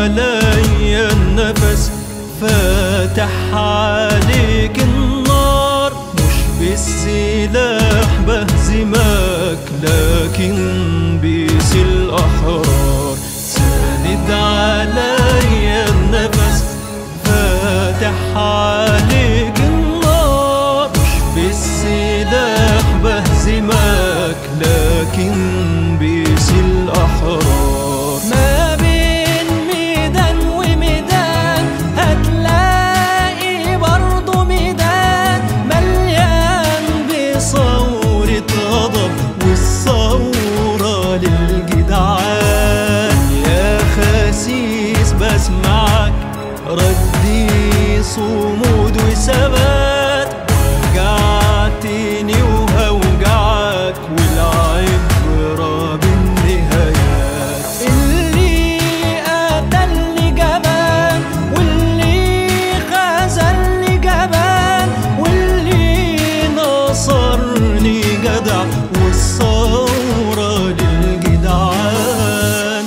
علي النفس فاتح عليك النار مش بالسلاح بهزمك لكن بيس الأحرار ساند علي النفس فاتح عليك النار مش بالسلاح بهزمك لكن بيس الأحرار ما بين ميدان وميدان هتلاقي برضه ميدان مليان بثورة غضب والثورة للجدعان يا خسيس بسمعك ردي صمود وثبات وجعتني وهوجعك والعبرة بالنهايات اللي قتلني جبان واللي خذلني جبان واللي نصرني جدع والثورة للجدعان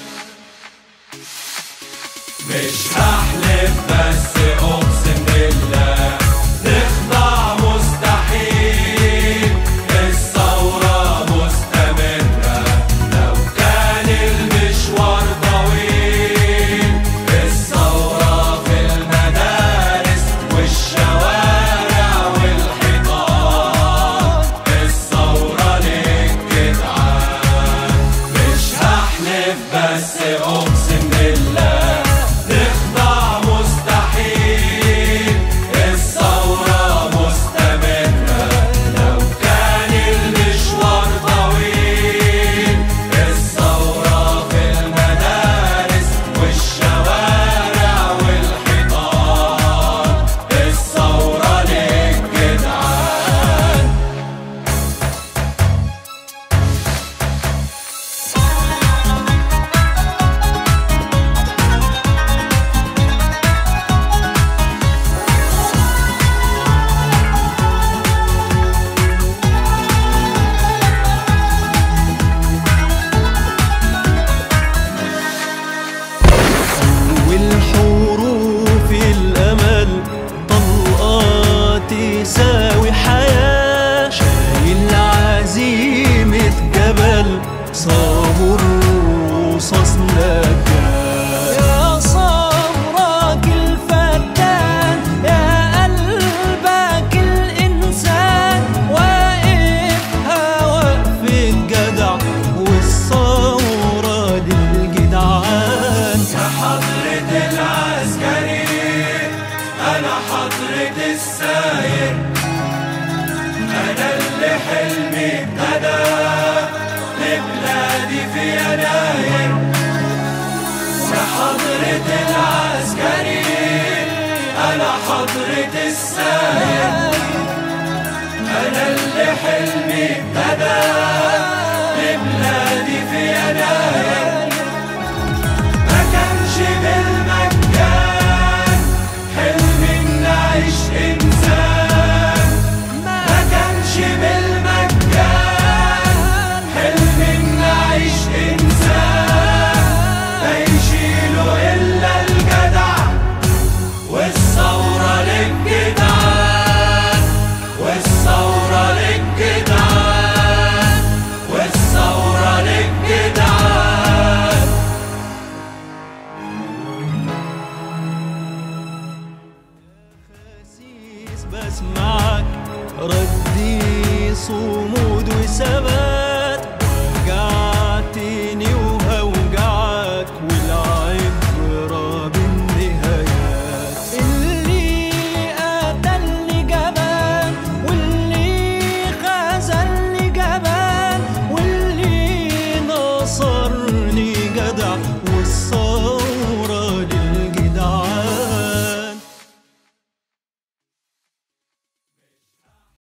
مش هحلف بس اقسم بالله نخضع مستحيل الثورة مستمرة لو كان المشوار طويل الثورة في المدارس والشوارع والحيطان الثورة للجدعان مش هحلف بس اقسم بالله نخضع مستحيل الثورة مستمرة لو كان المشوار طويل الثورة في المدارس والشوارع والحيطان الثورة للجدعان والحروف الأمل طلقات تساوي حياة شايل عزيمة جبل صابر رصاص نجاة يا صبرك الفتان يا قلبك الإنسان واقفها وقفة جدع والثورة للجدعان يا حضرة العسكري أنا حضرة الساير أنا اللي حلمي ابتدى لبلادي في يناير يا حضرة العسكري أنا حضرة الساير أنا اللي حلمي